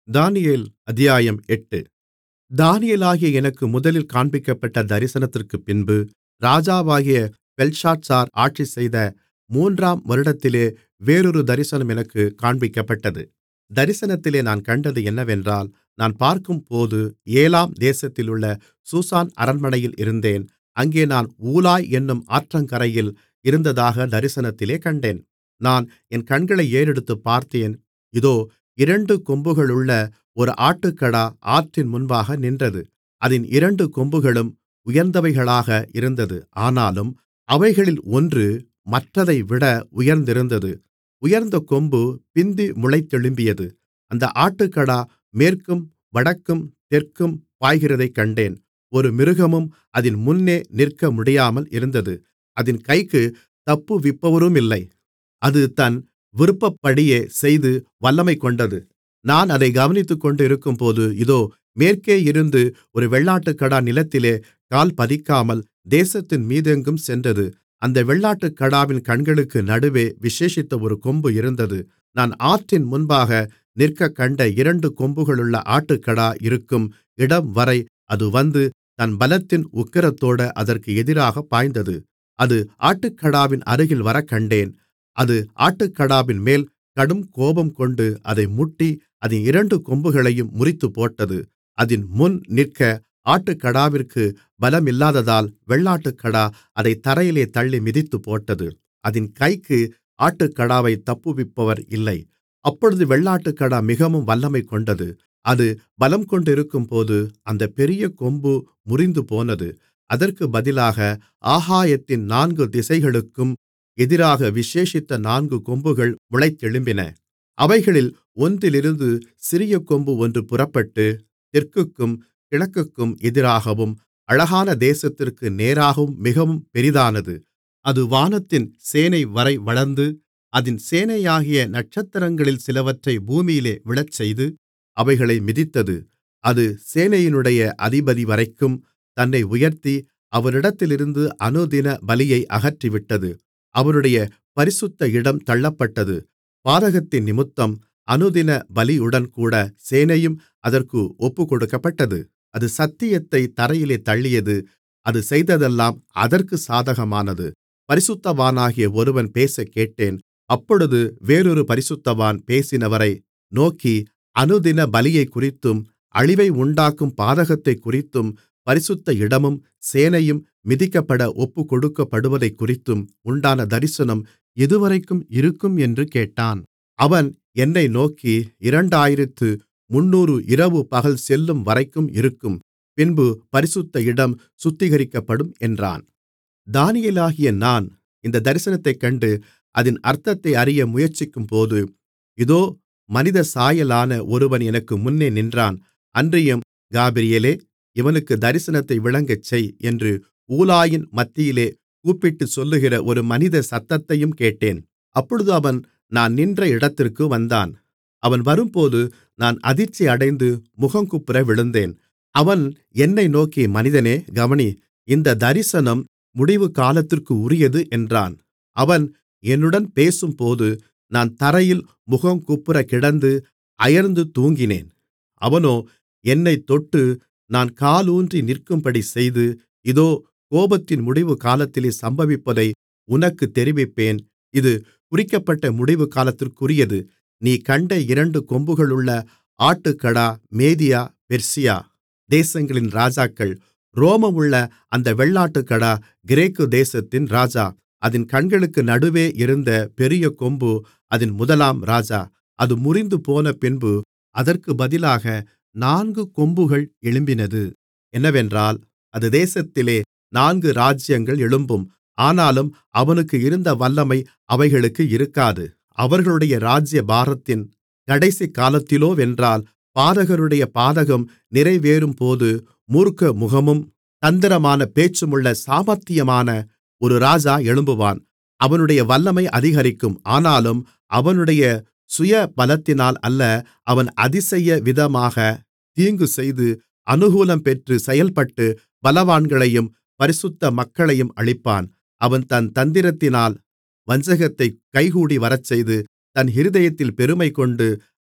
தானியேல் அத்தியாயம் எட்டு தானியேலாகிய எனக்கு முதலில் காண்பிக்கப்பட்ட தரிசனத்திற்குப்பின்பு ராஜாவாகிய பெல்ஷாத்சார் ஆட்சிசெய்த மூன்றாம் வருடத்திலே வேறொரு தரிசனம் எனக்குக் காண்பிக்கப்பட்டது தரிசனத்திலே நான் கண்டது என்னவென்றால் நான் பார்க்கும்போது ஏலாம் தேசத்திலுள்ள சூசான் அரண்மனையில் இருந்தேன் அங்கே நான் ஊலாய் என்னும் ஆற்றங்கரையில் இருந்ததாக தரிசனத்திலே கண்டேன் நான் என் கண்களை ஏறெடுத்துப் பார்த்தேன் இதோ இரண்டு கொம்புகளுள்ள ஒரு ஆட்டுக்கடா ஆற்றின் முன்பாக நின்றது அதின் இரண்டு கொம்புகளும் உயர்ந்தவைகளாக இருந்தது ஆனாலும் அவைகளில் ஒன்று மற்றதைவிட உயர்ந்திருந்தது உயர்ந்த கொம்பு பிந்தி முளைத்தெழும்பியது அந்த ஆட்டுக்கடா மேற்கும் வடக்கும் தெற்கும் பாய்கிறதைக் கண்டேன் ஒரு மிருகமும் அதின் முன்னே நிற்க முடியாமல் இருந்தது அதின் கைக்குத் தப்புவிப்பவருமில்லை அது தன் விருப்பப்படியே செய்து வல்லமை கொண்டது நான் அதைக் கவனித்துக்கொண்டிருக்கும்போது இதோ மேற்கேயிருந்து ஒரு வெள்ளாட்டுக்கடா நிலத்திலே கால் பதிக்காமல் தேசத்தின் மீதெங்கும் சென்றது அந்த வெள்ளாட்டுக்கடாவின் கண்களுக்கு நடுவே விசேஷித்த ஒரு கொம்பு இருந்தது நான் ஆற்றின் முன்பாக நிற்கக்கண்ட இரண்டு கொம்புகளுள்ள ஆட்டுக்கடா இருக்கும் இடம்வரை அது வந்து தன் பலத்தின் உக்கிரத்தோடே அதற்கு எதிராகப் பாய்ந்தது அது ஆட்டுக்கடாவின் அருகில் வரக்கண்டேன் அது ஆட்டுக்கடாவின்மேல் கடும் கோபம்கொண்டு அதை முட்டி அதின் இரண்டு கொம்புகளையும் முறித்துப்போட்டது அதின் முன் நிற்க ஆட்டுக்கடாவிற்கு பலமில்லாததால் வெள்ளாட்டுக்கடா அதைத் தரையிலே தள்ளி மிதித்துப்போட்டது அதின் கைக்கு ஆட்டுக்கடாவைத் தப்புவிப்பவர் இல்லை அப்பொழுது வெள்ளாட்டுக்கடா மிகவும் வல்லமை கொண்டது அது பலம் கொண்டிருக்கும்போது அந்தப் பெரிய கொம்பு முறிந்துபோனது அதற்குப் பதிலாக ஆகாயத்தின் நான்கு திசைகளுக்கும் எதிராக விசேஷித்த நான்கு கொம்புகள் முளைத்தெழும்பின அவைகளில் ஒன்றிலிருந்து சிறிய கொம்பு ஒன்று புறப்பட்டு தெற்குக்கும் கிழக்குக்கும் எதிராகவும் அழகான தேசத்திற்கு நேராகவும் மிகவும் பெரிதானது அது வானத்தின் சேனைவரை வளர்ந்து அதின் சேனையாகிய நட்சத்திரங்களில் சிலவற்றை பூமியிலே விழச்செய்து அவைகளை மிதித்தது அது சேனையினுடைய அதிபதிவரைக்கும் தன்னை உயர்த்தி அவரிடத்திலிருந்து அனுதின பலியை அகற்றிவிட்டது அவருடைய பரிசுத்த இடம் தள்ளப்பட்டது பாதகத்தினிமித்தம் அனுதின பலியுடன்கூட சேனையும் அதற்கு ஒப்புக்கொடுக்கப்பட்டது அது சத்தியத்தைத் தரையிலே தள்ளியது அது செய்ததெல்லாம் அதற்குச் சாதகமானது பரிசுத்தவானாகிய ஒருவன் பேசக்கேட்டேன் அப்பொழுது வேறொரு பரிசுத்தவான் பேசினவரை நோக்கி அனுதின பலியைக்குறித்தும் அழிவை உண்டாக்கும் பாதகத்தைக்குறித்தும் பரிசுத்த இடமும் சேனையும் மிதிக்கப்பட ஒப்புக்கொடுக்கப்படுவதைக்குறித்தும் உண்டான தரிசனம் எதுவரைக்கும் இருக்கும் என்று கேட்டான் அவன் என்னை நோக்கி இரண்டாயிரத்து முந்நூறு இரவு பகல் செல்லும் வரைக்கும் இருக்கும் பின்பு பரிசுத்த இடம் சுத்திகரிக்கப்படும் என்றான் தானியேலாகிய நான் இந்த தரிசனத்தைக் கண்டு அதின் அர்த்தத்தை அறிய முயற்சிக்கும்போது இதோ மனித சாயலான ஒருவன் எனக்கு முன்னே நின்றான் அன்றியும் காபிரியேலே இவனுக்கு தரிசனத்தை விளங்கச்செய் என்று ஊலாயின் மத்தியிலே கூப்பிட்டுச் சொல்லுகிற ஒரு மனித சத்தத்தையும் கேட்டேன் அப்பொழுது அவன் நான் நின்ற இடத்திற்கு வந்தான் அவன் வரும்போது நான் அதிர்ச்சியடைந்து முகங்குப்புற விழுந்தேன் அவன் என்னை நோக்கி மனிதனே கவனி இந்த தரிசனம் முடிவு காலத்திற்கு உரியது என்றான் அவன் என்னுடன் பேசும்போது நான் தரையில் முகங்குப்புற கிடந்து அயர்ந்து தூங்கினேன் அவனோ என்னைத் தொட்டு நான் காலூன்றி நிற்கும்படி செய்து இதோ கோபத்தின் முடிவு காலத்திலே சம்பவிப்பதை உனக்குத் தெரிவிப்பேன் இது குறிக்கப்பட்ட முடிவு காலத்திற்குரியது நீ கண்ட இரண்டு கொம்புகளுள்ள ஆட்டுக்கடா மேதியா பெர்சியா தேசங்களின் ராஜாக்கள் ரோமமுள்ள அந்த வெள்ளாட்டுக்கடா கிரேக்கு தேசத்தின் ராஜா அதின் கண்களுக்கு நடுவே இருந்த பெரிய கொம்பு அதின் முதலாம் ராஜா அது முறிந்து போனபின்பு அதற்கு பதிலாக நான்கு கொம்புகள் எழும்பினது என்னவென்றால் அது தேசத்திலே நான்கு ராஜ்யங்கள் எழும்பும் ஆனாலும் அவனுக்கு இருந்த வல்லமை அவைகளுக்கு இருக்காது அவர்களுடைய ராஜ்யபாரத்தின் கடைசி காலத்திலோவென்றால் பாதகருடைய பாதகம் நிறைவேறும்போது மூர்க்க முகமும் தந்திரமான பேச்சுமுள்ள சாமர்த்தியமான ஒரு ராஜா எழும்புவான் அவனுடைய வல்லமை அதிகரிக்கும் ஆனாலும் அவனுடைய சுயபலத்தினால் அல்ல அவன் அதிசய விதமாக தீங்குசெய்து அனுகூலம் பெற்று செயல்பட்டு பலவான்களையும் பரிசுத்த மக்களையும் அழிப்பான் அவன் தன் தந்திரத்தினால் வஞ்சகத்தைக் கைகூடி வரச்செய்து தன் இருதயத்தில் பெருமைகொண்டு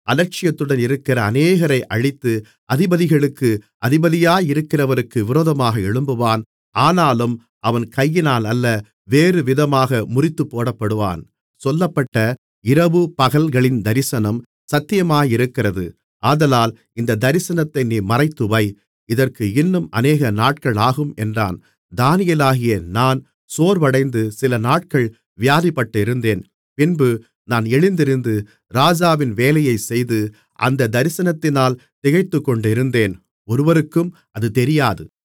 அலட்சியத்துடன் இருக்கிற அநேகரை அழித்து அதிபதிகளுக்கு அதிபதியாயிருக்கிறவருக்கு விரோதமாக எழும்புவான் ஆனாலும் அவன் கையினால் அல்ல வேறுவிதமாக முறித்துப்போடப்படுவான் சொல்லப்பட்ட இரவு பகல்களின் தரிசனம் சத்தியமாயிருக்கிறது ஆதலால் இந்தத் தரிசனத்தை நீ மறைத்துவை இதற்கு இன்னும் அநேக நாட்கள் ஆகும் என்றான் தானியேலாகிய நான் சோர்வடைந்து சிலநாட்கள் வியாதிப்பட்டிருந்தேன் பின்பு நான் எழுந்திருந்து ராஜாவின் வேலையைச் செய்து அந்தத் தரிசனத்தினால் திகைத்துக்கொண்டிருந்தேன் ஒருவருக்கும் அது தெரியாது